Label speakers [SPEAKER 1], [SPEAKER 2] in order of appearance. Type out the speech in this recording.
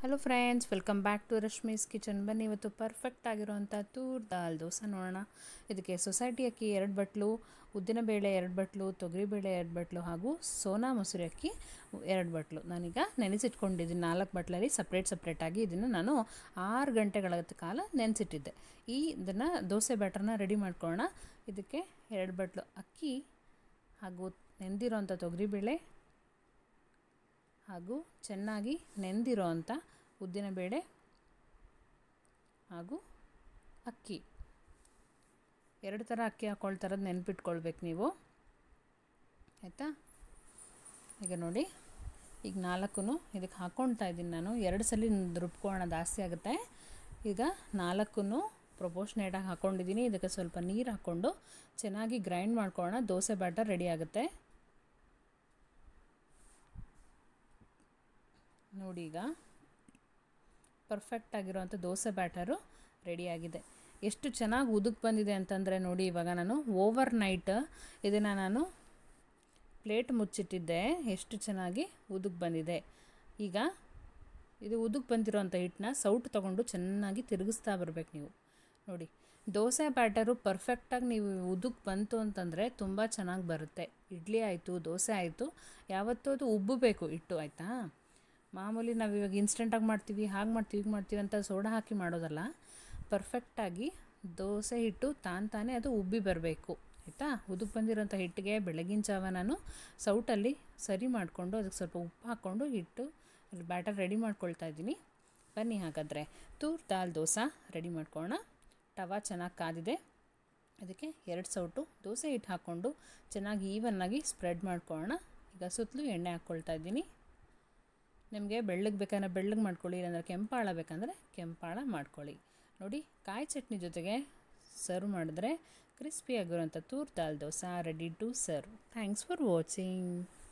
[SPEAKER 1] hello friends welcome back to Rashmi's kitchen ಬನ್ನಿ ಇವತ್ತು perfect ಆಗಿರೋವಂಥ ತೂರ್ ದಾಲ್ ದೋಸೆ ನೋಡೋಣ ಇದಕ್ಕೆ ಸೊಸೈಟಿ ಅಕ್ಕಿ ಎರಡು ಬಟ್ಲು ಉದ್ದಿನಬೇಳೆ ಎರಡು ಬಟ್ಲು ತೊಗರಿಬೇಳೆ ಎರಡು ಬಟ್ಲು ಹಾಗೂ ಸೋನಾ ಮೊಸರು ಅಕ್ಕಿ ಎರಡು ಬಟ್ಲು ನಾನೀಗ ನೆನೆಸಿಟ್ಕೊಂಡಿದ್ದೀನಿ ನಾಲ್ಕು ಬಟ್ಲಲ್ಲಿ ಸಪ್ರೇಟ್ ಸಪ್ರೇಟಾಗಿ ಇದನ್ನು ನಾನು ಆರು ಗಂಟೆಗಳ ಕಾಲ ನೆನೆಸಿಟ್ಟಿದ್ದೆ ಈ ಇದನ್ನು ದೋಸೆ ಬ್ಯಾಟರ್ನ ರೆಡಿ ಮಾಡ್ಕೊಳ್ಳೋಣ ಇದಕ್ಕೆ ಎರಡು ಬಟ್ಲು ಅಕ್ಕಿ ಹಾಗೂ ನೆಂದಿರೋಂಥ ತೊಗರಿಬೇಳೆ ಹಾಗೂ ಚೆನ್ನಾಗಿ ನೆಂದಿರೋ ಅಂಥ ಉದ್ದಿನಬೇಳೆ ಹಾಗೂ ಅಕ್ಕಿ ಎರಡು ಥರ ಅಕ್ಕಿ ಹಾಕ್ಕೊಳ್ತಾರದು ನೆನ್ಪಿಟ್ಕೊಳ್ಬೇಕು ನೀವು ಆಯಿತಾ ಈಗ ನೋಡಿ ಈಗ ನಾಲ್ಕು ಇದಕ್ಕೆ ಹಾಕ್ಕೊಳ್ತಾ ಇದ್ದೀನಿ ನಾನು ಎರಡು ಸಲ ರುಬ್ಕೊಳ್ಳೋಣ ಜಾಸ್ತಿ ಆಗುತ್ತೆ ಈಗ ನಾಲ್ಕು ಪ್ರೊಪೋರ್ಷ್ನೇಟಾಗಿ ಹಾಕ್ಕೊಂಡಿದ್ದೀನಿ ಇದಕ್ಕೆ ಸ್ವಲ್ಪ ನೀರು ಹಾಕ್ಕೊಂಡು ಚೆನ್ನಾಗಿ ಗ್ರೈಂಡ್ ಮಾಡ್ಕೊಳ್ಳೋಣ ದೋಸೆ ಬ್ಯಾಟರ್ ರೆಡಿ ಆಗುತ್ತೆ ನೋಡಿ ಈಗ ಪರ್ಫೆಕ್ಟ್ ಆಗಿರೋವಂಥ ದೋಸೆ ಬ್ಯಾಟರು ರೆಡಿಯಾಗಿದೆ ಎಷ್ಟು ಚೆನ್ನಾಗಿ ಉದುಕ್ ಬಂದಿದೆ ಅಂತಂದರೆ ನೋಡಿ ಇವಾಗ ನಾನು ಓವರ್ ನೈಟ್ ಇದನ್ನು ನಾನು ಪ್ಲೇಟ್ ಮುಚ್ಚಿಟ್ಟಿದ್ದೆ ಎಷ್ಟು ಚೆನ್ನಾಗಿ ಉದುಕ್ ಬಂದಿದೆ ಈಗ ಇದು ಉದುಕ್ ಬಂದಿರೋಂಥ ಹಿಟ್ಟನ್ನ ಸೌಟ್ ತೊಗೊಂಡು ಚೆನ್ನಾಗಿ ತಿರುಗಿಸ್ತಾ ಬರಬೇಕು ನೀವು ನೋಡಿ ದೋಸೆ ಬ್ಯಾಟರು ಪರ್ಫೆಕ್ಟಾಗಿ ನೀವು ಉದುಕ್ ಬಂತು ಅಂತಂದರೆ ತುಂಬ ಚೆನ್ನಾಗಿ ಬರುತ್ತೆ ಇಡ್ಲಿ ಆಯಿತು ದೋಸೆ ಆಯಿತು ಯಾವತ್ತೂ ಅದು ಉಬ್ಬಬೇಕು ಹಿಟ್ಟು ಆಯಿತಾ ಮಾಮೂಲಿ ನಾವು ಇವಾಗ ಇನ್ಸ್ಟೆಂಟಾಗಿ ಮಾಡ್ತೀವಿ ಹಾಗೆ ಮಾಡ್ತೀವಿ ಹೀಗೆ ಮಾಡ್ತೀವಿ ಅಂತ ಸೋಡಾ ಹಾಕಿ ಮಾಡೋದಲ್ಲ ಪರ್ಫೆಕ್ಟಾಗಿ ದೋಸೆ ಹಿಟ್ಟು ತಾನು ತಾನೇ ಅದು ಉಬ್ಬಿ ಬರಬೇಕು ಆಯಿತಾ ಉದುಕ್ ಬಂದಿರೋಂಥ ಹಿಟ್ಟಿಗೆ ಬೆಳಗಿನ ಜಾವ ನಾನು ಸೌಟಲ್ಲಿ ಸರಿ ಮಾಡಿಕೊಂಡು ಅದಕ್ಕೆ ಸ್ವಲ್ಪ ಉಪ್ಪು ಹಾಕ್ಕೊಂಡು ಹಿಟ್ಟು ಬ್ಯಾಟರ್ ರೆಡಿ ಮಾಡ್ಕೊಳ್ತಾ ಇದ್ದೀನಿ ಬನ್ನಿ ಹಾಗಾದರೆ ತೂರ್ ದಾಲ್ ದೋಸೆ ರೆಡಿ ಮಾಡ್ಕೊಳ್ಳೋಣ ಟವಾ ಚೆನ್ನಾಗಿ ಕಾದಿದೆ ಅದಕ್ಕೆ ಎರಡು ಸೌಟು ದೋಸೆ ಹಿಟ್ಟು ಹಾಕ್ಕೊಂಡು ಚೆನ್ನಾಗಿ ಈವನ್ನಾಗಿ ಸ್ಪ್ರೆಡ್ ಮಾಡ್ಕೊಳ್ಳೋಣ ಈಗ ಸುತ್ತಲೂ ಎಣ್ಣೆ ಹಾಕ್ಕೊಳ್ತಾ ಇದ್ದೀನಿ ನಿಮಗೆ ಬೆಳ್ಳಗೆ ಬೇಕಂದ್ರೆ ಬೆಳ್ಳಗೆ ಮಾಡ್ಕೊಳ್ಳಿ ಇಲ್ಲಾಂದರೆ ಕೆಂಪಾಳ ಬೇಕಂದರೆ ಕೆಂಪಾಳ ಮಾಡ್ಕೊಳ್ಳಿ ನೋಡಿ ಕಾಯಿ ಚಟ್ನಿ ಜೊತೆಗೆ ಸರ್ವ್ ಮಾಡಿದ್ರೆ ಕ್ರಿಸ್ಪಿಯಾಗಿರೋಂಥ toor dal dosa ready to serve thanks for watching